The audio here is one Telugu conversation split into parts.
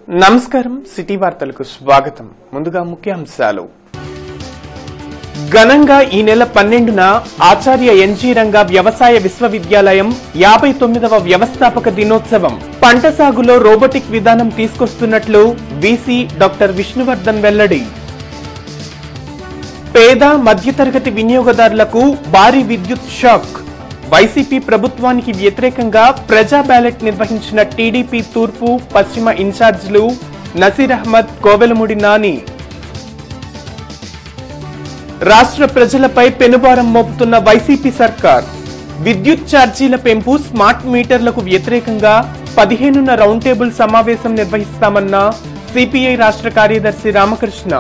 నమస్కారం సిటీ వార్తలకు స్వాగతం ముందుగా ముఖ్యాంశాలు ఘనంగా ఈ నెల పన్నెండున ఆచార్య ఎన్జీ రంగా వ్యవసాయ విశ్వవిద్యాలయం యాభై తొమ్మిదవ వ్యవస్థాపక దినోత్సవం పంట సాగులో రోబోటిక్ విధానం తీసుకొస్తున్నట్లు వీసీ డాక్టర్ విష్ణువర్ధన్ వెల్లడి పేద మధ్యతరగతి వినియోగదారులకు భారీ విద్యుత్ షాక్ వైసీపీ ప్రభుత్వానికి వ్యతిరేకంగా ప్రజా బ్యాలెట్ నిర్వహించిన టీడీపీ తూర్పు పశ్చిమ ఇన్ఛార్జీలు నసీర్ అహ్మద్ కోవెలముడి నాని రాష్ట్ర ప్రజలపై పెనుభారం మోపుతున్న వైసీపీ సర్కార్ విద్యుత్ ఛార్జీల పెంపు స్మార్ట్ మీటర్లకు వ్యతిరేకంగా పదిహేనున రౌండ్ టేబుల్ సమావేశం నిర్వహిస్తామన్న సిపిఐ రాష్ట్ర కార్యదర్శి రామకృష్ణ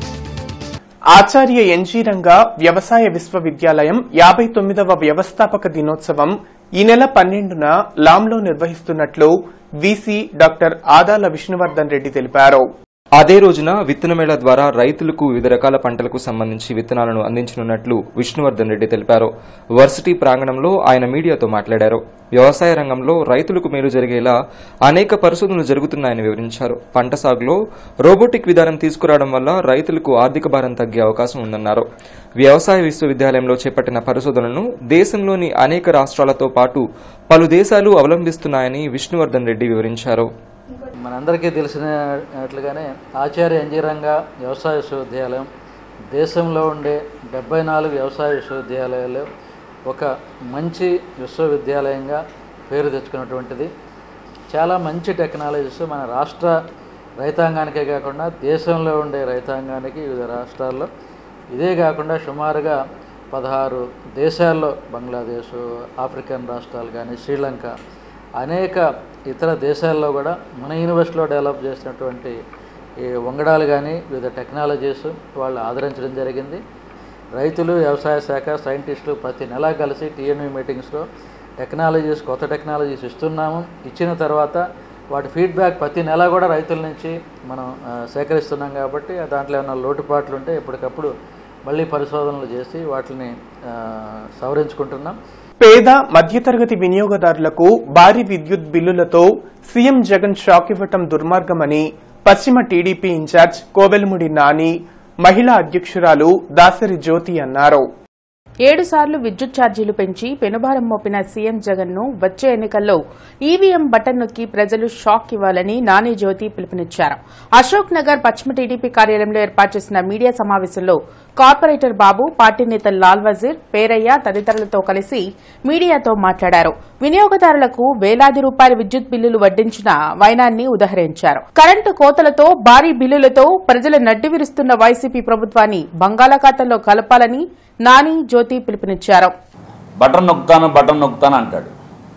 ఆచార్య ఎన్జీ రంగా వ్యవసాయ విశ్వవిద్యాలయం యాభై తొమ్మిదవ వ్యవస్థాపక దినోత్సవం ఈ నెల పన్నెండున లాంలో నిర్వహిస్తున్నట్లు వీసీ డాక్టర్ ఆదాల విష్ణువర్ధన్ రెడ్డి తెలిపారు అదే రోజున విత్తన మేళ ద్వారా రైతులకు వివిధ రకాల పంటలకు సంబంధించి విత్తనాలను అందించనున్నట్లు విష్ణువర్ధన్ రెడ్డి తెలిపారు వర్సిటీ ప్రాంగణంలో ఆయన మీడియాతో మాట్లాడారు వ్యవసాయ రంగంలో రైతులకు మేలు జరిగేలా అనేక పరిశోధనలు జరుగుతున్నాయని వివరించారు పంట సాగులో రోబోటిక్ విధానం తీసుకురావడం వల్ల రైతులకు ఆర్థిక భారం తగ్గే అవకాశం ఉందన్నారు వ్యవసాయ విశ్వవిద్యాలయంలో చేపట్టిన పరిశోధనలను దేశంలోని అనేక రాష్ట్రాలతో పాటు పలు దేశాలు అవలంబిస్తున్నాయని విష్ణువర్ధన్ రెడ్డి వివరించారు మనందరికీ తెలిసినట్లుగానే ఆచార్య అంజీరంగా వ్యవసాయ విశ్వవిద్యాలయం దేశంలో ఉండే డెబ్బై నాలుగు వ్యవసాయ విశ్వవిద్యాలయాలు ఒక మంచి విశ్వవిద్యాలయంగా పేరు తెచ్చుకున్నటువంటిది చాలా మంచి టెక్నాలజీస్ మన రాష్ట్ర రైతాంగానికే కాకుండా దేశంలో ఉండే రైతాంగానికి వివిధ రాష్ట్రాల్లో ఇదే కాకుండా సుమారుగా పదహారు దేశాల్లో బంగ్లాదేశ్ ఆఫ్రికన్ రాష్ట్రాలు కానీ శ్రీలంక అనేక ఇతర దేశాల్లో కూడా మన యూనివర్సిటీలో డెవలప్ చేసినటువంటి ఈ వంగడాలు కానీ వివిధ టెక్నాలజీస్ వాళ్ళు ఆదరించడం జరిగింది రైతులు వ్యవసాయ శాఖ సైంటిస్టులు ప్రతి నెలా కలిసి టీఎన్యూ మీటింగ్స్లో టెక్నాలజీస్ కొత్త టెక్నాలజీస్ ఇస్తున్నాము ఇచ్చిన తర్వాత వాటి ఫీడ్బ్యాక్ ప్రతి నెల కూడా రైతుల నుంచి మనం ఆ, సేకరిస్తున్నాం కాబట్టి దాంట్లో ఏమైనా లోటుపాట్లు ఉంటే ఎప్పటికప్పుడు మళ్ళీ పరిశోధనలు చేసి వాటిని ఆ, సవరించుకుంటున్నాం పేద మధ్యతరగతి వినియోగదారులకు భారీ విద్యుత్ బిల్లులతో సీఎం జగన్ షాక్ ఇవ్వటం దుర్మార్గమని పశ్చిమ టీడీపీ ఇన్ఛార్జ్ కోవెలముడి నాని మహిళా అధ్యక్షురాలు దాసరి జ్యోతి అన్నారు ఏడు సార్లు విద్యుత్ ఛార్జీలు పెంచి పెనుభారం మోపిన సీఎం జగన్ ను వచ్చే ఎన్నికల్లో ఈవీఎం బటన్ నొక్కి ప్రజలు షాక్ ఇవ్వాలని నాని జ్యోతి పిలుపునిచ్చారు అశోక్ నగర్ పశ్చిమ టీడీపీ కార్యాలయంలో ఏర్పాటు చేసిన మీడియా సమావేశంలో కార్పొరేటర్ బాబు పార్టీ నేత లాల్ వజీర్ పేరయ్య తదితరులతో కలిసి మీడియాతో మాట్లాడారు వినియోగదారులకు వేలాది రూపాయల విద్యుత్ బిల్లులు వడ్డించిన వైనాన్ని ఉదహరించారు కరెంటు కోతలతో భారీ బిల్లులతో ప్రజల నడ్డి విరుస్తున్న వైసీపీ ప్రభుత్వాన్ని బంగాళాఖాతంలో కలపాలని నాని జ్యోతి పిలుపునిచ్చారు బటన్ నొక్కుతాను బటన్ నొక్కుతాను అంటాడు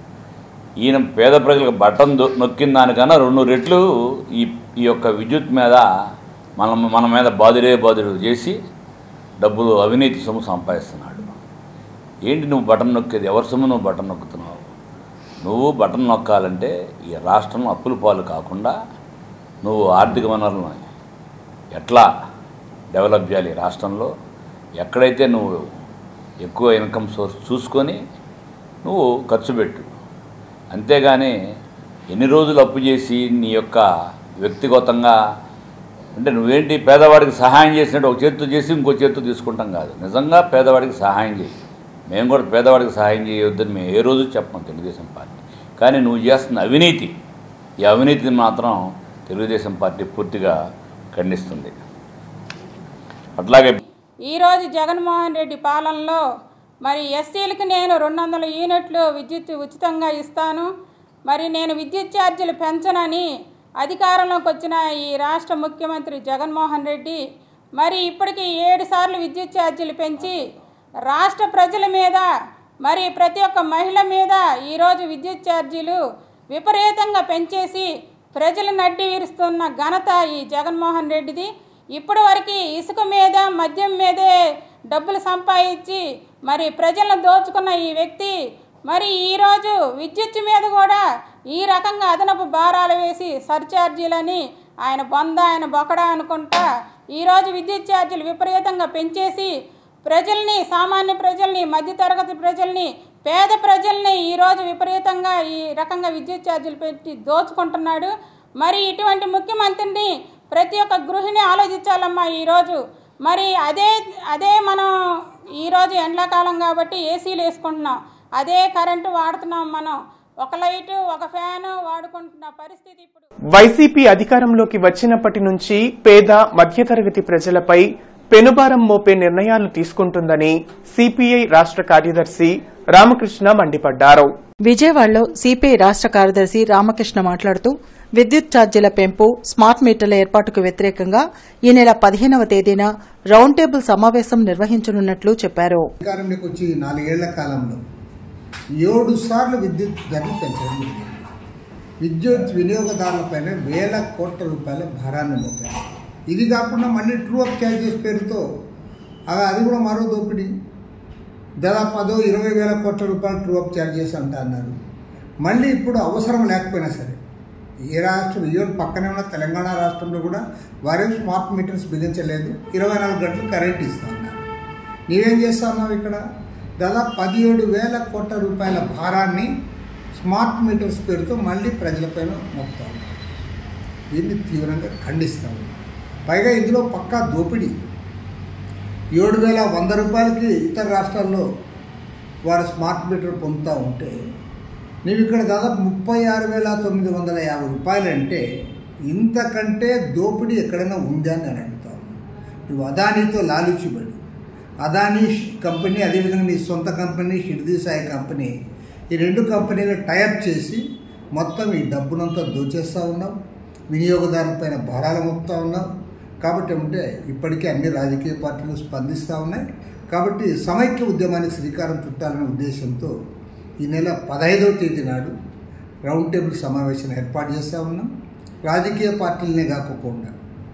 ఈయన పేద ప్రజలకు బటన్ దొ- నొక్కిన దానికన్నా రెండు రెట్లు ఈ ఈ యొక్క విద్యుత్ మీద మనం మన మీద బాదురే బాదురు చేసి డబ్బులు అవినీతి సొమ్ము సంపాదిస్తున్నాడు ఏంటి నువ్వు బటన్ నొక్కేది ఎవరి సొమ్ము నువ్వు బటన్ నొక్కుతున్నావు నువ్వు బటన్ నొక్కాలంటే ఈ రాష్ట్రం అప్పుల పాలు కాకుండా నువ్వు ఆర్థిక వనరులను ఎట్లా డెవలప్ చేయాలి ఈ రాష్ట్రంలో ఎక్కడైతే నువ్వు ఎక్కువ ఇన్కమ్ సోర్స్ చూసుకొని నువ్వు ఖర్చు పెట్టు అంతేగాని ఎన్ని రోజులు అప్పు చేసి నీ యొక్క వ్యక్తిగతంగా అంటే నువ్వేంటి పేదవాడికి సహాయం చేసినట్టు ఒక చేతితో చేసి ఇంకో చేతితో తీసుకుంటాం కాదు నిజంగా పేదవాడికి సహాయం చేయి మేము కూడా పేదవాడికి సహాయం చేయొద్దని మేము ఏ రోజు చెప్పం తెలుగుదేశం పార్టీ కానీ నువ్వు చేస్తున్న అవినీతి ఈ అవినీతిని మాత్రం తెలుగుదేశం పార్టీ పూర్తిగా ఖండిస్తుంది అట్లాగే ఈరోజు జగన్మోహన్ రెడ్డి పాలనలో మరి ఎస్సీలకు నేను రెండు వందల యూనిట్లు విద్యుత్ ఉచితంగా ఇస్తాను మరి నేను విద్యుత్ ఛార్జీలు పెంచనని అధికారంలోకి వచ్చిన ఈ రాష్ట్ర ముఖ్యమంత్రి జగన్మోహన్ రెడ్డి మరి ఇప్పటికీ ఏడు సార్లు విద్యుత్ ఛార్జీలు పెంచి రాష్ట్ర ప్రజల మీద మరి ప్రతి ఒక్క మహిళ మీద ఈరోజు విద్యుత్ ఛార్జీలు విపరీతంగా పెంచేసి ప్రజలు నడ్డి విరుస్తున్న ఘనత ఈ జగన్మోహన్ రెడ్డిది ఇప్పటి వరకు ఇసుక మీద మద్యం మీదే డబ్బులు సంపాదించి మరి ప్రజలను దోచుకున్న ఈ వ్యక్తి మరి ఈరోజు విద్యుత్ మీద కూడా ఈ రకంగా అదనపు భారాలు వేసి సర్ఛార్జీలని ఆయన బొంద ఆయన బొకడా అనుకుంటా ఈరోజు విద్యుత్ ఛార్జీలు విపరీతంగా పెంచేసి ప్రజల్ని సామాన్య ప్రజల్ని మధ్యతరగతి ప్రజల్ని పేద ప్రజల్ని ఈరోజు విపరీతంగా ఈ రకంగా విద్యుత్ ఛార్జీలు పెట్టి దోచుకుంటున్నాడు మరి ఇటువంటి ముఖ్యమంత్రిని ప్రతి ఒక్క గృహిణి ఆలోచించాలమ్మా ఈరోజు మరి అదే అదే మనం ఈరోజు ఎండాకాలం కాబట్టి ఏసీలు వేసుకుంటున్నాం అదే కరెంటు వాడుతున్నాం మనం ఒక లైటు ఒక ఫ్యాను వాడుకుంటున్న పరిస్థితి ఇప్పుడు వైసీపీ అధికారంలోకి వచ్చినప్పటి నుంచి పేద మధ్యతరగతి ప్రజలపై పెనుభారం మోపే నిర్ణయాలు తీసుకుంటుందని సిపిఐ రాష్ట్ర కార్యదర్శి రామకృష్ణ మండిపడ్డారు విజయవాడలో సిపిఐ రాష్ట్ర కార్యదర్శి రామకృష్ణ మాట్లాడుతూ విద్యుత్ ఛార్జీల పెంపు స్మార్ట్ మీటర్ల ఏర్పాటుకు వ్యతిరేకంగా ఈ నెల పదిహేనవ తేదీన రౌండ్ టేబుల్ సమావేశం నిర్వహించనున్నట్లు చెప్పారు అధికారంలోకి వచ్చి నాలుగేళ్ల కాలంలో ఏడు సార్లు విద్యుత్ ధరలు పెంచడం జరిగింది విద్యుత్ వినియోగదారులపైన వేల కోట్ల రూపాయల భారాన్ని మోపారు ఇది కాకుండా మళ్ళీ ట్రూ అప్ ఛార్జెస్ పేరుతో అలా అది కూడా మరో దోపిడీ దాదాపు పదో ఇరవై వేల కోట్ల రూపాయలు ట్రూ అప్ ఛార్జెస్ అంట అన్నారు మళ్ళీ ఇప్పుడు అవసరం లేకపోయినా సరే ఏ రాష్ట్రం ఈవెన్ పక్కనే ఉన్న తెలంగాణ రాష్ట్రంలో కూడా వారేం స్మార్ట్ మీటర్స్ బిగించలేదు ఇరవై నాలుగు గంటలు కరెంట్ ఇస్తా ఉన్నారు నీవేం చేస్తా ఉన్నావు ఇక్కడ దాదాపు పదిహేడు వేల కోట్ల రూపాయల భారాన్ని స్మార్ట్ మీటర్స్ పేరుతో మళ్ళీ ప్రజలపైన మోపుతా ఉన్నారు దీన్ని తీవ్రంగా ఖండిస్తాము పైగా ఇందులో పక్కా దోపిడీ ఏడు వేల వంద రూపాయలకి ఇతర రాష్ట్రాల్లో వారు స్మార్ట్ మీటర్ పొందుతూ ఉంటే నీవు ఇక్కడ దాదాపు ముప్పై ఆరు వేల తొమ్మిది వందల యాభై రూపాయలు అంటే ఇంతకంటే దోపిడీ ఎక్కడైనా ఉందా అని నేను అడుగుతా ఉన్నాను నువ్వు అదానీతో లాలుచిబడి అదానీ కంపెనీ అదేవిధంగా నీ సొంత కంపెనీ షిర్దీ సాయి కంపెనీ ఈ రెండు కంపెనీలు టైఅప్ చేసి మొత్తం ఈ డబ్బునంతా దోచేస్తూ ఉన్నాం వినియోగదారులపైన భారాలు మోపుతా ఉన్నాం కాబట్టి ఏమంటే ఇప్పటికే అన్ని రాజకీయ పార్టీలు స్పందిస్తూ ఉన్నాయి కాబట్టి సమైక్య ఉద్యమానికి శ్రీకారం చుట్టాలనే ఉద్దేశంతో ఈ నెల పదహైదవ తేదీ నాడు రౌండ్ టేబుల్ సమావేశం ఏర్పాటు చేస్తూ ఉన్నాం రాజకీయ పార్టీలనే కాకుండా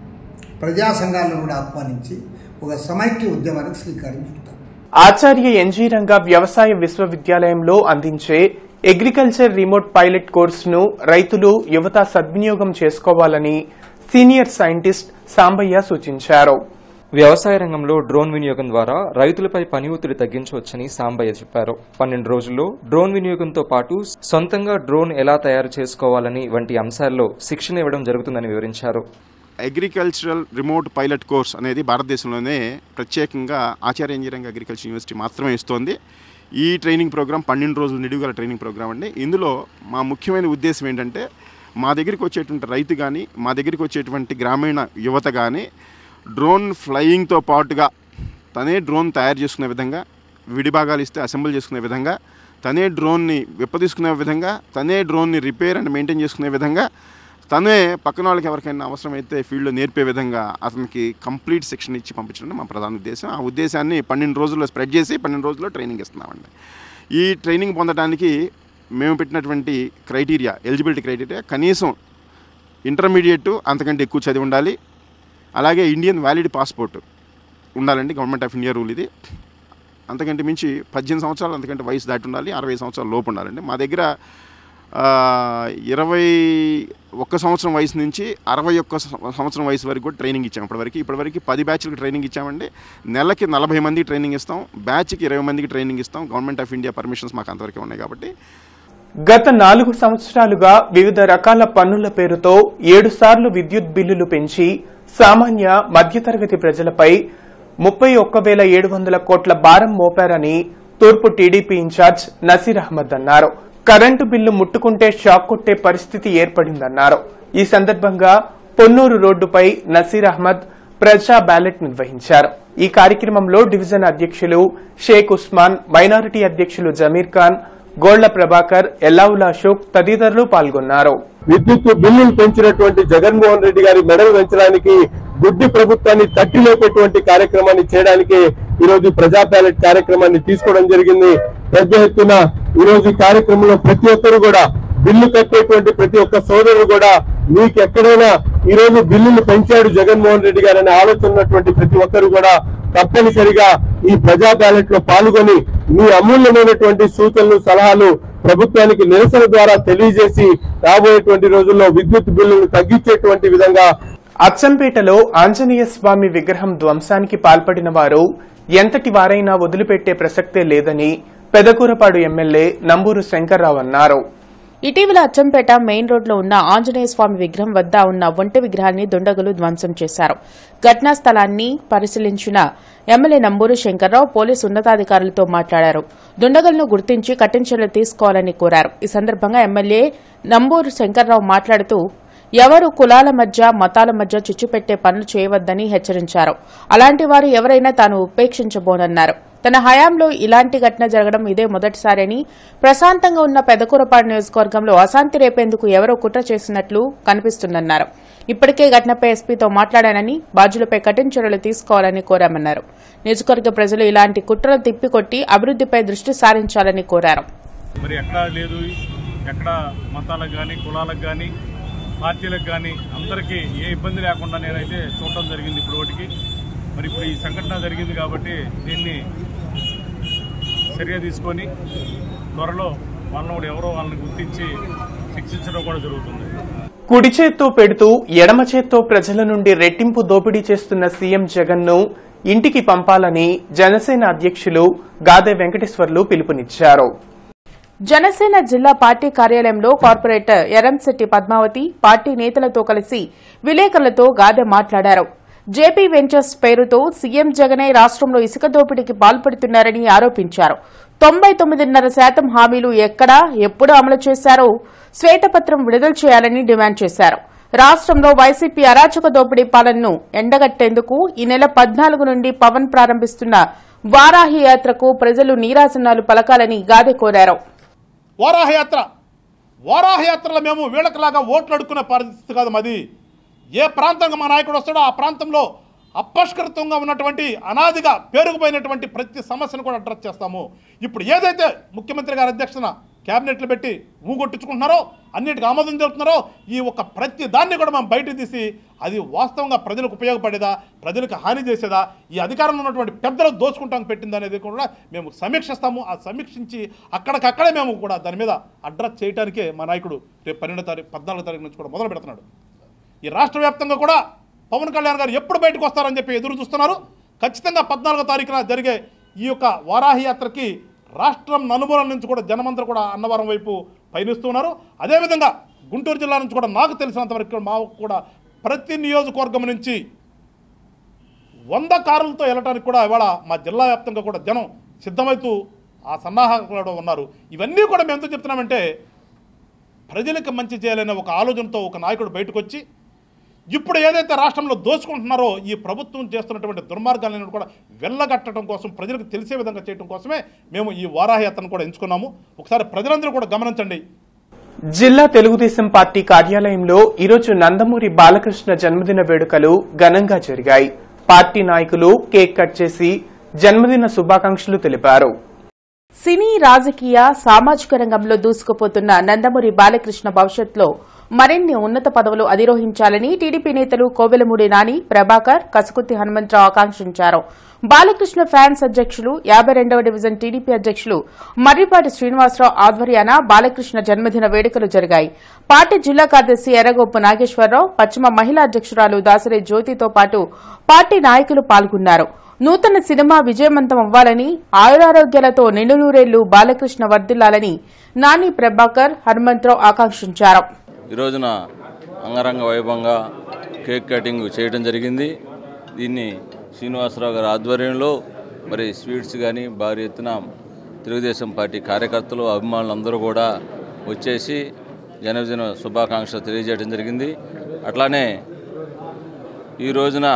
ప్రజా సంఘాలను కూడా ఆహ్వానించి ఒక సమైక్య ఉద్యమానికి శ్రీకారం చుట్టాం ఆచార్య ఎన్జీ రంగా వ్యవసాయ విశ్వవిద్యాలయంలో అందించే అగ్రికల్చర్ రిమోట్ పైలట్ కోర్సును రైతులు యువత సద్వినియోగం చేసుకోవాలని సీనియర్ సైంటిస్ట్ సాంబయ్య సూచించారు వ్యవసాయ రంగంలో డ్రోన్ వినియోగం ద్వారా రైతులపై పని ఒత్తిడి తగ్గించవచ్చని సాంబయ్య చెప్పారు పన్నెండు రోజుల్లో డ్రోన్ వినియోగంతో పాటు సొంతంగా డ్రోన్ ఎలా తయారు చేసుకోవాలని వంటి అంశాల్లో శిక్షణ ఇవ్వడం జరుగుతుందని వివరించారు అగ్రికల్చరల్ రిమోట్ పైలట్ కోర్స్ అనేది భారతదేశంలోనే ప్రత్యేకంగా ఆచార్య ఇంజనీరింగ్ అగ్రికల్చర్ యూనివర్సిటీ మాత్రమే ఇస్తోంది ఈ ట్రైనింగ్ ప్రోగ్రామ్ పన్నెండు రోజులు నిడుగల ట్రైనింగ్ ప్రోగ్రామ్ అండి ఇందులో మా ముఖ్యమైన ఉద్దేశం ఏంటంటే మా దగ్గరికి వచ్చేటువంటి రైతు కానీ మా దగ్గరికి వచ్చేటువంటి గ్రామీణ యువత కానీ డ్రోన్ ఫ్లయింగ్తో పాటుగా తనే డ్రోన్ తయారు చేసుకునే విధంగా విడిభాగాలు ఇస్తే అసెంబుల్ చేసుకునే విధంగా తనే డ్రోన్ని విప్పదీసుకునే విధంగా తనే డ్రోన్ని రిపేర్ అండ్ మెయింటైన్ చేసుకునే విధంగా తనే పక్కన వాళ్ళకి ఎవరికైనా అవసరమైతే ఫీల్డ్లో నేర్పే విధంగా అతనికి కంప్లీట్ శిక్షణ ఇచ్చి పంపించడం మా ప్రధాన ఉద్దేశం ఆ ఉద్దేశాన్ని పన్నెండు రోజుల్లో స్ప్రెడ్ చేసి పన్నెండు రోజుల్లో ట్రైనింగ్ ఇస్తున్నామండి ఈ ట్రైనింగ్ పొందడానికి మేము పెట్టినటువంటి క్రైటీరియా ఎలిజిబిలిటీ క్రైటీరియా కనీసం ఇంటర్మీడియట్ అంతకంటే ఎక్కువ చదివి ఉండాలి అలాగే ఇండియన్ వ్యాలిడ్ పాస్పోర్ట్ ఉండాలండి గవర్నమెంట్ ఆఫ్ ఇండియా రూల్ ఇది అంతకంటే మించి పద్దెనిమిది సంవత్సరాలు అంతకంటే వయసు దాటి ఉండాలి అరవై సంవత్సరాల లోపు ఉండాలండి మా దగ్గర ఆ, ఇరవై ఒక్క సంవత్సరం వయసు నుంచి అరవై ఒక్క సం- సంవత్సరం వయసు వరకు కూడా ట్రైనింగ్ ఇచ్చాం ఇప్పటివరకు ఇప్పటివరకు పది బ్యాచ్లకు ట్రైనింగ్ ఇచ్చామండి నెలకి నలభై మందికి ట్రైనింగ్ ఇస్తాం బ్యాచ్కి ఇరవై మందికి ట్రైనింగ్ ఇస్తాం గవర్నమెంట్ ఆఫ్ ఇండియా పర్మిషన్స్ మాకు అంతవరకే ఉన్నాయి కాబట్టి గత నాలుగు సంవత్సరాలుగా వివిధ రకాల పన్నుల పేరుతో ఏడు సార్లు విద్యుత్ బిల్లులు పెంచి సామాన్య మధ్యతరగతి ప్రజలపై ముప్పై ఒక్క వేల ఏడు వందల కోట్ల భారం మోపారని తూర్పు టీడీపీ ఇన్ఛార్జ్ నసీర్ అహ్మద్ అన్నారు కరెంటు బిల్లు ముట్టుకుంటే షాక్ కొట్టే పరిస్థితి ఏర్పడిందన్నారు ఈ సందర్భంగా పొన్నూరు రోడ్డుపై నసీర్ అహ్మద్ ప్రజా బ్యాలెట్ నిర్వహించారు ఈ కార్యక్రమంలో డివిజన్ అధ్యక్షులు షేక్ ఉస్మాన్ మైనారిటీ అధ్యక్షులు జమీర్ ఖాన్ గోళ్ల ప్రభాకర్ ఎల్లావుల అశోక్ తదితరులు పాల్గొన్నారు విద్యుత్ బిల్లులు పెంచినటువంటి జగన్మోహన్ రెడ్డి గారి మెడలు పెంచడానికి గుడ్డి ప్రభుత్వాన్ని తట్టి లేపేటువంటి కార్యక్రమాన్ని చేయడానికి ఈ రోజు ప్రజా బ్యాలెట్ కార్యక్రమాన్ని తీసుకోవడం జరిగింది పెద్ద ఎత్తున ఈ రోజు ఈ కార్యక్రమంలో ప్రతి ఒక్కరు కూడా బిల్లు కట్టేటువంటి ప్రతి ఒక్క సోదరుడు కూడా మీకు ఎక్కడైనా ఈ రోజు బిల్లులు పెంచాడు జగన్మోహన్ రెడ్డి గారు అనే ఆలోచన ఉన్నటువంటి ప్రతి ఒక్కరు కూడా తప్పనిసరిగా ఈ ప్రజా బ్యాలెట్ లో పాల్గొని మీ అమూల్యమైనటువంటి సూచనలు సలహాలు ప్రభుత్వానికి నిరసన ద్వారా తెలియజేసి రాబోయేటువంటి రోజుల్లో విద్యుత్ బిల్లులు తగ్గించేటువంటి విధంగా అచ్చంపేటలో ఆంజనేయ స్వామి విగ్రహం ధ్వంసానికి పాల్పడిన వారు ఎంతటి వారైనా వదిలిపెట్టే ప్రసక్తే లేదని పెదకూరపాడు ఎమ్మెల్యే నంబూరు శంకర్రావు అన్నారు ఇటీవల అచ్చంపేట మెయిన్ రోడ్లో ఉన్న ఆంజనేయ స్వామి విగ్రహం వద్ద ఉన్న ఒంటె విగ్రహాన్ని దుండగులు ధ్వంసం చేశారు ఘటనా స్థలాన్ని పరిశీలించిన ఎమ్మెల్యే నంబూరు శంకర్రావు పోలీసు ఉన్నతాధికారులతో మాట్లాడారు దుండగులను గుర్తించి కఠిన చర్యలు తీసుకోవాలని కోరారు ఈ సందర్భంగా ఎమ్మెల్యే నంబూరు శంకర్రావు మాట్లాడుతూ ఎవరు కులాల మధ్య మతాల మధ్య చిచ్చుపెట్టే పనులు చేయవద్దని హెచ్చరించారు అలాంటి వారు ఎవరైనా తాను ఉపేక్షించబోనన్నారు తన హయాంలో ఇలాంటి ఘటన జరగడం ఇదే మొదటిసారని ప్రశాంతంగా ఉన్న పెదకూరపాడు నియోజకవర్గంలో అశాంతి రేపేందుకు ఎవరో కుట్ర చేసినట్లు కనిపిస్తుందన్నారు ఇప్పటికే ఘటనపై ఎస్పీతో మాట్లాడానని బాధ్యులపై కఠిన చర్యలు తీసుకోవాలని కోరామన్నారు నియోజకవర్గ ప్రజలు ఇలాంటి కుట్రలు తిప్పికొట్టి అభివృద్దిపై దృష్టి సారించాలని కోరారు మరి ఎక్కడా లేదు ఎక్కడ మతాలకు కానీ కులాలకు కానీ పార్టీలకు కానీ అందరికీ ఏ ఇబ్బంది లేకుండా నేనైతే చూడటం జరిగింది ఇప్పుడు ఒకటికి మరి ఇప్పుడు ఈ సంఘటన జరిగింది కాబట్టి దీన్ని చర్య తీసుకొని త్వరలో వాళ్ళని కూడా ఎవరో వాళ్ళని గుర్తించి శిక్షించడం కూడా జరుగుతుంది కుడి చేత్తో పెడుతూ ఎడమ చేత్తో ప్రజల నుండి రెట్టింపు దోపిడీ చేస్తున్న సీఎం జగన్ ను ఇంటికి పంపాలని జనసేన అధ్యక్షులు గాదె వెంకటేశ్వర్లు పిలుపునిచ్చారు జనసేన జిల్లా పార్టీ కార్యాలయంలో కార్పొరేటర్ ఎరంశెట్టి పద్మావతి పార్టీ నేతలతో కలిసి విలేకరులతో గాదె మాట్లాడారు జేపీ వెంచర్స్ పేరుతో సీఎం జగనే రాష్ట్రంలో ఇసుక దోపిడీకి పాల్పడుతున్నారని ఆరోపించారు తొంభై తొమ్మిదిన్నర శాతం హామీలు ఎక్కడా ఎప్పుడు అమలు చేశారో శ్వేతపత్రం విడుదల చేయాలని డిమాండ్ చేశారు రాష్ట్రంలో వైసీపీ అరాచక దోపిడీ పాలనను ఎండగట్టేందుకు ఈ నెల పద్నాలుగు నుండి పవన్ ప్రారంభిస్తున్న వారాహి యాత్రకు ప్రజలు నీరాజనాలు పలకాలని గాదె కోరారు వారాహయాత్ర వారాహయాత్రలో మేము వీళ్ళకిలాగా ఓట్లు అడుక్కునే పరిస్థితి కాదు మాది ఏ ప్రాంతంగా మా నాయకుడు వస్తాడో ఆ ప్రాంతంలో అపష్కృతంగా ఉన్నటువంటి అనాదిగా పేరుకుపోయినటువంటి ప్రతి సమస్యను కూడా అడ్రస్ చేస్తాము ఇప్పుడు ఏదైతే ముఖ్యమంత్రి గారి అధ్యక్షతన క్యాబినెట్లు పెట్టి ఊగొట్టించుకుంటున్నారో అన్నిటికీ ఆమోదం జరుగుతున్నారో ఈ ఒక ప్రతి దాన్ని కూడా మనం బయట తీసి అది వాస్తవంగా ప్రజలకు ఉపయోగపడేదా ప్రజలకు హాని చేసేదా ఈ అధికారంలో ఉన్నటువంటి పెద్దలు దోచుకుంటాం పెట్టింది అనేది కూడా మేము సమీక్షిస్తాము ఆ సమీక్షించి అక్కడికక్కడే మేము కూడా దాని మీద అడ్రస్ చేయడానికే మా నాయకుడు రేపు పన్నెండో తారీఖు పద్నాలుగో తారీఖు నుంచి కూడా మొదలు పెడుతున్నాడు ఈ రాష్ట్ర వ్యాప్తంగా కూడా పవన్ కళ్యాణ్ గారు ఎప్పుడు బయటకు వస్తారని చెప్పి ఎదురు చూస్తున్నారు ఖచ్చితంగా పద్నాలుగో తారీఖున జరిగే ఈ యొక్క వారాహి యాత్రకి రాష్ట్రం నలుమూలల నుంచి కూడా జనమంతా కూడా అన్నవరం వైపు పయనిస్తున్నారు అదేవిధంగా గుంటూరు జిల్లా నుంచి కూడా నాకు తెలిసినంత వరకు మా కూడా ప్రతి నియోజకవర్గం నుంచి వంద కార్లతో వెళ్ళటానికి కూడా ఇవాళ మా జిల్లా వ్యాప్తంగా కూడా జనం సిద్ధమవుతూ ఆ సన్నాహకులు ఉన్నారు ఇవన్నీ కూడా మేము ఎందుకు చెప్తున్నామంటే ప్రజలకు మంచి చేయాలనే ఒక ఆలోచనతో ఒక నాయకుడు బయటకు వచ్చి ఇప్పుడు ఏదైతే రాష్ట్రంలో దోచుకుంటున్నారో ఈ ప్రభుత్వం చేస్తున్నటువంటి దుర్మార్గాలను కూడా వెళ్ళగట్టడం కోసం ప్రజలకు తెలిసే విధంగా చేయడం కోసమే మేము ఈ వారాహయాత్రను కూడా ఎంచుకున్నాము ఒకసారి ప్రజలందరూ కూడా గమనించండి జిల్లా తెలుగుదేశం పార్టీ కార్యాలయంలో ఈరోజు నందమూరి బాలకృష్ణ జన్మదిన వేడుకలు ఘనంగా జరిగాయి పార్టీ నాయకులు కేక్ కట్ చేసి జన్మదిన శుభాకాంక్షలు తెలిపారు సినీ రాజకీయ సామాజిక రంగంలో దూసుకుపోతున్న నందమూరి బాలకృష్ణ భవిష్యత్తులో మరిన్ని ఉన్నత పదవులు అధిరోహించాలని టీడీపీ నేతలు కోవెలమూడి నాని ప్రభాకర్ కసుకుత్తి హనుమంతరావు ఆకాంక్షించారు బాలకృష్ణ ఫ్యాన్స్ అధ్యక్షులు యాభై రెండవ డివిజన్ టీడీపీ అధ్యక్షులు మర్రిపాటి శ్రీనివాసరావు ఆధ్వర్యాన బాలకృష్ణ జన్మదిన వేడుకలు జరిగాయి పార్టీ జిల్లా కార్యదర్శి ఎర్రగొప్పు నాగేశ్వరరావు పశ్చిమ మహిళా అధ్యక్షురాలు దాసరి జ్యోతితో పాటు పార్టీ నాయకులు పాల్గొన్నారు నూతన సినిమా విజయవంతం అవ్వాలని ఆయురారోగ్యాలతో నిండు నూరేళ్లు బాలకృష్ణ వర్ధిల్లాలని నాని ప్రభాకర్ హనుమంతరావు ఆకాంక్షించారు ఈ రోజున అంగరంగ వైభవంగా కేక్ కటింగ్ చేయడం జరిగింది దీన్ని శ్రీనివాసరావు గారి ఆధ్వర్యంలో మరి స్వీట్స్ కానీ భారీ ఎత్తున తెలుగుదేశం పార్టీ కార్యకర్తలు అభిమానులు అందరూ కూడా వచ్చేసి జన్మదిన శుభాకాంక్షలు తెలియజేయడం జరిగింది అట్లానే ఈ రోజున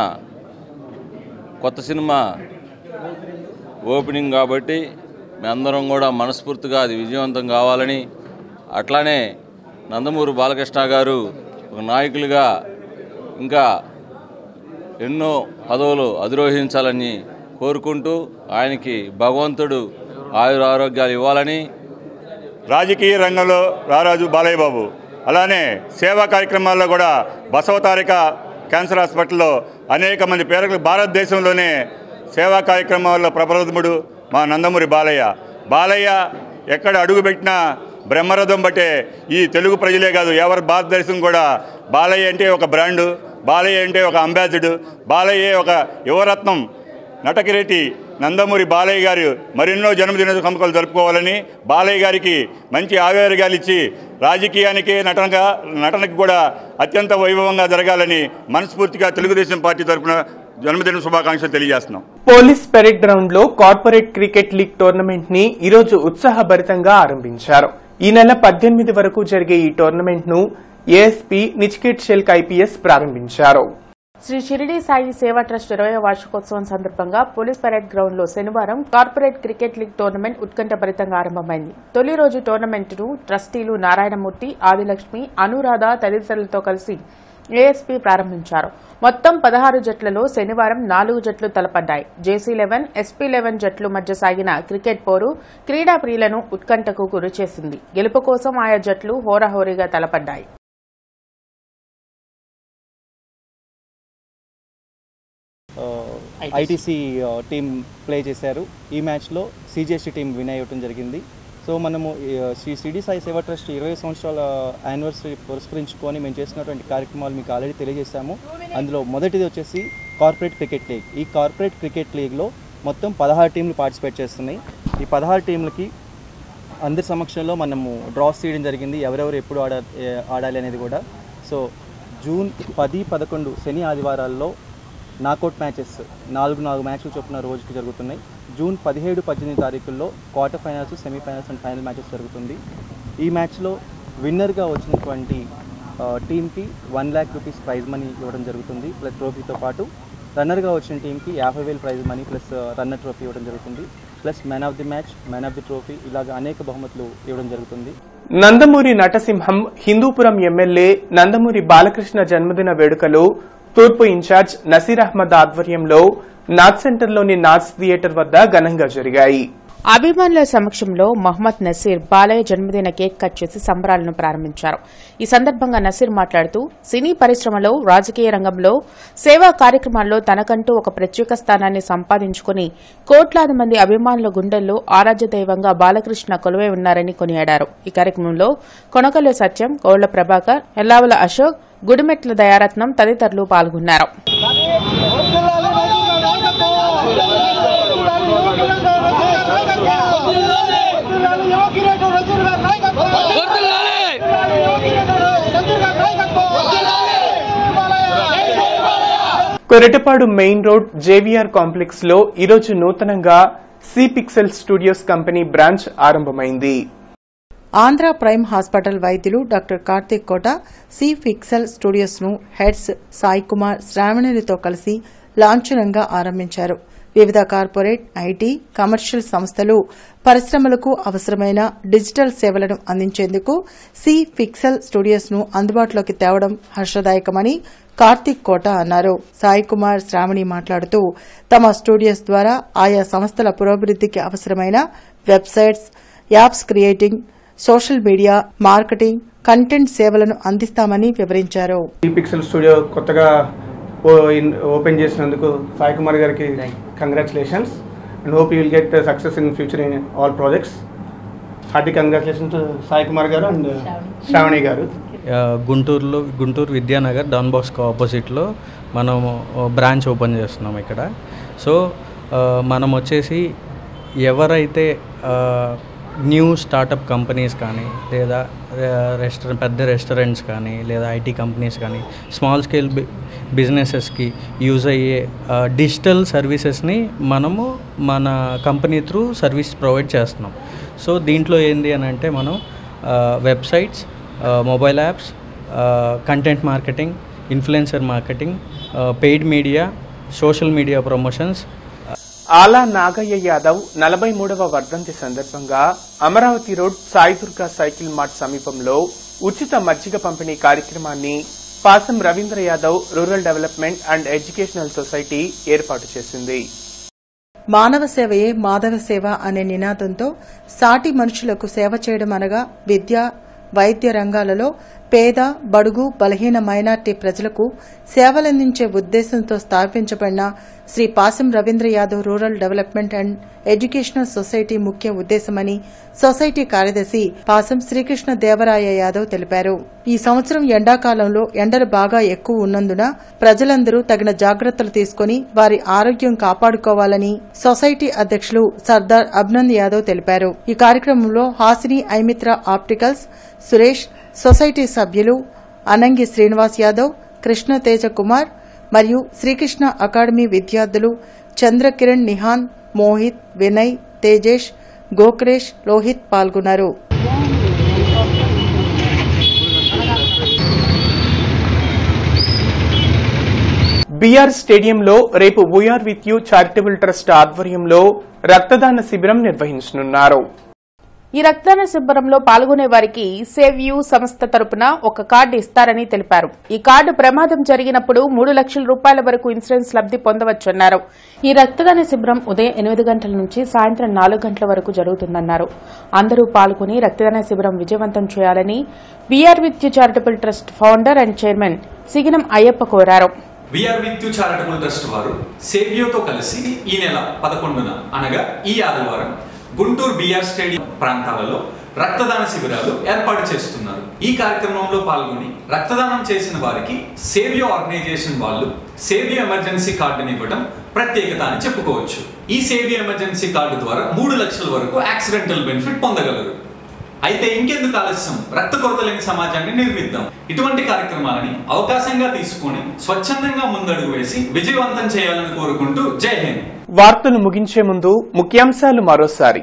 కొత్త సినిమా ఓపెనింగ్ కాబట్టి మేమందరం కూడా మనస్ఫూర్తిగా అది విజయవంతం కావాలని అట్లానే నందమూరి బాలకృష్ణ గారు ఒక నాయకులుగా ఇంకా ఎన్నో పదవులు అధిరోహించాలని కోరుకుంటూ ఆయనకి భగవంతుడు ఆయుర ఆరోగ్యాలు ఇవ్వాలని రాజకీయ రంగంలో రారాజు బాలయ్య బాబు అలానే సేవా కార్యక్రమాల్లో కూడా బసవతారిక క్యాన్సర్ హాస్పిటల్లో అనేక మంది పేదలకు భారతదేశంలోనే సేవా కార్యక్రమాల్లో ప్రబలముడు మా నందమూరి బాలయ్య బాలయ్య ఎక్కడ అడుగుపెట్టినా బ్రహ్మరథం బట్టే ఈ తెలుగు ప్రజలే కాదు ఎవరి భారతదేశం కూడా బాలయ్య అంటే ఒక బ్రాండు బాలయ్య అంటే ఒక అంబాసిడర్ బాలయ్య ఒక యువరత్నం నటకిరెడ్డి నందమూరి బాలయ్య గారు మరెన్నో జన్మదిన సంకలు జరుపుకోవాలని బాలయ్య గారికి మంచి ఆవేగాలు ఇచ్చి రాజకీయానికి నటనగా నటనకి కూడా అత్యంత వైభవంగా జరగాలని మనస్ఫూర్తిగా తెలుగుదేశం పార్టీ తరఫున జన్మదిన శుభాకాంక్షలు తెలియజేస్తున్నాం పోలీస్ పెరెడ్ గ్రౌండ్ లో కార్పొరేట్ క్రికెట్ లీగ్ టోర్నమెంట్ ని ఈరోజు ఉత్సాహభరితంగా ఆరంభించారు ఈ నెల పద్దెనిమిది వరకు జరిగే ఈ టోర్నమెంట్ ను ఏఎస్పీ నిచికేట్ షెల్క్ ఐపీఎస్ ప్రారంభించారు శ్రీ షిరిడి సాయి సేవా ట్రస్ట్ ఇరవై వార్షికోత్సవం సందర్భంగా పోలీస్ పరేడ్ గ్రౌండ్ లో శనివారం కార్పొరేట్ క్రికెట్ లీగ్ టోర్నమెంట్ ఉత్కంఠభరితంగా ఆరంభమైంది తొలి రోజు టోర్నమెంట్ ను ట్రస్టీలు నారాయణమూర్తి ఆదిలక్ష్మి అనురాధ తదితరులతో కలిసి ఏఎస్పీ ప్రారంభించారు మొత్తం పదహారు జట్లలో శనివారం నాలుగు జట్లు తలపడ్డాయి జేసీ లెవెన్ ఎస్పీ లెవెన్ జట్లు మధ్య సాగిన క్రికెట్ పోరు క్రీడా ప్రియులను ఉత్కంఠకు గురిచేసింది గెలుపు కోసం ఆయా జట్లు హోరాహోరీగా తలపడ్డాయి ఐటీసీ టీం ప్లే చేశారు ఈ మ్యాచ్లో సిజిఎస్టీ టీం విన్ అయ్యటం జరిగింది సో మనము ఆ, శ్రీ సిడి సాయి సేవా ట్రస్ట్ ఇరవై సంవత్సరాల యానివర్సరీ పురస్కరించుకొని మేము చేసినటువంటి కార్యక్రమాలు మీకు ఆల్రెడీ తెలియజేశాము అందులో మొదటిది వచ్చేసి కార్పొరేట్ క్రికెట్ లీగ్ ఈ కార్పొరేట్ క్రికెట్ లీగ్లో మొత్తం పదహారు టీంలు పార్టిసిపేట్ చేస్తున్నాయి ఈ పదహారు టీంలకి అందరి సమక్షంలో మనము డ్రాస్ చేయడం జరిగింది ఎవరెవరు ఎప్పుడు ఆడ ఏ- ఆడాలి అనేది కూడా సో జూన్ పది పదకొండు శని ఆదివారాల్లో నాకౌట్ మ్యాచెస్ నాలుగు నాలుగు మ్యాచ్లు చొప్పున రోజుకి జరుగుతున్నాయి జూన్ పదిహేడు పద్దెనిమిది తారీఖుల్లో quarter finals semifinals and final matches జరుగుతుంది ఈ మ్యాచ్లో విన్నర్గా వచ్చినటువంటి ఆ, టీంకి one lakh rupees prize money ఇవ్వడం జరుగుతుంది ప్లస్ ట్రోఫీతో పాటు రన్నర్గా వచ్చిన టీంకి యాభై వేలు prize money plus runner trophy ఇవ్వడం జరుగుతుంది plus man of the match man of the trophy ఇలాగ అనేక బహుమతులు ఇవ్వడం జరుగుతుంది నందమూరి నటసింహం హిందూపురం ఎమ్మెల్యే నందమూరి బాలకృష్ణ జన్మదిన వేడుకలు తూర్పు ఇన్ఛార్జ్ నసీర్ అహ్మద్ ఆధ్వర్యంలో నాథ్ సెంటర్లోని నాథ్ థియేటర్ వద్ద ఘనంగా జరిగాయి అభిమానుల సమక్షంలో మహమ్మద్ నసీర్ బాలయ్య జన్మదిన కేక్ కట్ చేసి సంబరాలను ప్రారంభించారు ఈ సందర్భంగా నసీర్ మాట్లాడుతూ సినీ పరిశ్రమలో రాజకీయ రంగంలో సేవా కార్యక్రమాల్లో తనకంటూ ఒక ప్రత్యేక స్థానాన్ని సంపాదించుకుని కోట్లాది మంది అభిమానుల గుండెల్లో ఆరాధ్య దైవంగా బాలకృష్ణ కొలువై ఉన్నారని కొనియాడారు ఈ కార్యక్రమంలో కొనకల్లు సత్యం కోళ్ల ప్రభాకర్ ఎల్లావుల అశోక్ గుడిమెట్ల దయారత్నం తదితరులు పాల్గొన్నారు Koratapadu main road JVR complex లో ఈరోజు నూతనంగా C pixel studios company branch ఆరంభమైంది ఆంధ్ర ప్రైమ్ హాస్పిటల్ వైద్యులు doctor Karthik Kota C pixel studios ను హెడ్స్ సాయి కుమార్ శ్రావణులతో కలిసి లాంఛనంగా ఆరంభించారు వివిధ కార్పొరేట్ ఐటీ కమర్షియల్ సంస్థలు పరిశ్రమలకు అవసరమైన డిజిటల్ సేవలను అందించేందుకు సి ఫిక్సెల్ స్టూడియోస్ ను అందుబాటులోకి తేవడం హర్షదాయకమని కార్తీక్ కోట అన్నారు సాయి కుమార్ శ్రావణి మాట్లాడుతూ తమ స్టూడియోస్ ద్వారా ఆయా సంస్థల పురోభివృద్ధికి అవసరమైన websites apps creating social media marketing content సేవలను అందిస్తామని వివరించారు ఈ పిక్సెల్ స్టూడియో కొత్తగా ఓ- ఇన్- ఓపెన్ చేసినందుకు సాయి కుమార్ గారికి congratulations and hope you will get success in future in all projects hearty congratulations Sai Kumar garu and Shravani గారు ఆ, గుంటూరులో గుంటూరు విద్యానగర్ డాన్ బాక్స్కో ఆపోజిట్లో మనం బ్రాంచ్ ఓపెన్ చేస్తున్నాం ఇక్కడ సో ఆ, మనం వచ్చేసి ఎవరైతే న్యూ స్టార్టప్ కంపెనీస్ కానీ లేదా రెస్టారెంట్ పెద్ద రెస్టారెంట్స్ కానీ లేదా ఐటీ కంపెనీస్ కానీ స్మాల్ స్కేల్ బిజినెసెస్కి యూజ్ అయ్యే డిజిటల్ సర్వీసెస్ని మనము మన కంపెనీ త్రూ సర్వీస్ ప్రొవైడ్ చేస్తున్నాం సో దీంట్లో ఏంటి అని అంటే మనం websites mobile apps content marketing influencer marketing paid media social media promotions ఆలా నాగయ్య యాదవ్ నలభై మూడవ వర్ధంతి సందర్భంగా Amaravati road Saidurga cycle mart సమీపంలో ఉచిత మజ్జిగ పంపిణీ కార్యక్రమాన్ని Pasam Ravindra Yadav rural development and educational society ఏర్పాటు చేసింది మానవ సేవయే మాధవ సేవ అనే నినాదంతో సాటి మనుషులకు సేవ చేయడం అనగా విద్య వైద్య రంగాలలో పేద బడుగు బలహీన మైనార్టీ ప్రజలకు సేవలందించే ఉద్దేశంతో స్థాపించబడిన Shri Pasam Ravindra Yadav rural development and educational society ముఖ్య ఉద్దేశమని సొసైటీ కార్యదర్శి పాసం శ్రీకృష్ణ దేవరాయ యాదవ్ తెలిపారు ఈ సంవత్సరం ఎండాకాలంలో ఎండలు బాగా ఎక్కువ ఉన్నందున ప్రజలందరూ తగిన జాగ్రత్తలు తీసుకుని వారి ఆరోగ్యం కాపాడుకోవాలని సొసైటీ అధ్యక్షులు సర్దార్ అభినంద్ యాదవ్ తెలిపారు ఈ కార్యక్రమంలో హాసిని ఐమిత్ర ఆప్టికల్స్ సురేష్ సొసైటీ సభ్యులు అనంగి శ్రీనివాస్ యాదవ్ కృష్ణ తేజ కుమార్ మరియు శ్రీకృష్ణ అకాడమీ విద్యార్థులు చంద్రకిరణ్ నిహాన్ మోహిత్ వినయ్ తేజేష్ గోక్రేష్ లోహిత్ పాల్గొన్నారు బీఆర్ స్టేడియంలో రేపు VR with you charitable trust ఆధ్వర్యంలో రక్తదాన శిబిరం నిర్వహించనున్నారు ఈ రక్తదాన శిబిరంలో పాల్గొనే వారికి సేవ్ యూ సంస్థ తరపున ఒక కార్డు ఇస్తారని తెలిపారు ఈ కార్డు ప్రమాదం జరిగినప్పుడు మూడు లక్షల రూపాయల వరకు ఇన్సూరెన్స్ లబ్ది పొందవచ్చన్నారు ఈ రక్తదాన శిబిరం ఉదయం ఎనిమిది గంటల నుంచి సాయంత్రం నాలుగు గంటల వరకు జరుగుతుందన్నారు అందరూ పాల్గొని రక్తదాన శిబిరం విజయవంతం చేయాలని BR with you charitable trust founder and chairman Siginam Ayyappa కోరారు VR with you charitable trust వారు సేవ్యోతో కలిసి ఈ నెల పదకొండున అనగా ఈ ఆదివారం గుంటూరు బీఆర్ స్టేడియం ప్రాంతాలలో రక్తదాన శిబిరాలు ఏర్పాటు చేస్తున్నారు ఈ కార్యక్రమంలో పాల్గొని రక్తదానం చేసిన వారికి సేవియో ఆర్గనైజేషన్ వాళ్ళు సేవియో ఎమర్జెన్సీ కార్డుని ఇవ్వడం ప్రత్యేకత అని చెప్పుకోవచ్చు ఈ సేవియో ఎమర్జెన్సీ కార్డు ద్వారా మూడు లక్షల వరకు యాక్సిడెంటల్ బెనిఫిట్ పొందగలరు అయితే ఇంకెందుకు ఆలస్యం రక్త కొరత లేని సమాజాన్ని నిర్మిద్దాం ఇటువంటి కార్యక్రమాలని అవకాశంగా తీసుకొని స్వచ్ఛందంగా ముందడుగు వేసి విజయవంతం చేయాలని కోరుకుంటూ జై హింద్ వార్తలు ముగించే ముందు ముఖ్యాంశాలు మరోసారి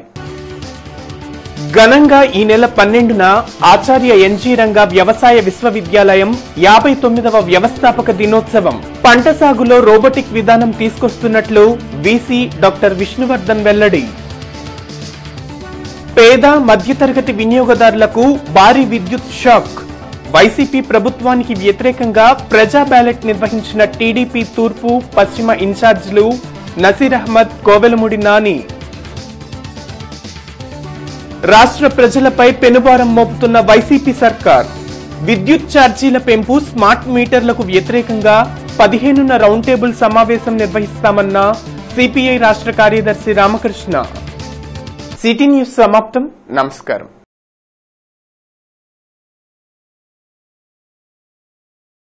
ఘనంగా ఈ నెల పన్నెండున ఆచార్య ఎన్జీ రంగా వ్యవసాయ విశ్వవిద్యాలయం యాభై తొమ్మిదవ వ్యవస్థాపక దినోత్సవం పంట సాగులో రోబోటిక్ విధానం తీసుకొస్తున్నట్లు వీసీ డాక్టర్ విష్ణువర్ధన్ వెల్లడి పేద మధ్యతరగతి వినియోగదారులకు భారీ విద్యుత్ షాక్ వైసీపీ ప్రభుత్వానికి వ్యతిరేకంగా ప్రజా బ్యాలెట్ నిర్వహించిన టీడీపీ తూర్పు పశ్చిమ ఇన్ఛార్జీలు నసీర్ అహ్మద్ కోవెలముడి నాని రాష్ట్ర ప్రజలపై పెనుభారం మోపుతున్న వైసీపీ సర్కార్ విద్యుత్ ఛార్జీల పెంపు స్మార్ట్ మీటర్లకు వ్యతిరేకంగా పదిహేనున రౌండ్ టేబుల్ సమావేశం నిర్వహిస్తామన్న సిపిఐ రాష్ట్ర కార్యదర్శి రామకృష్ణ సిటీ న్యూస్ సమాప్తం నమస్కారం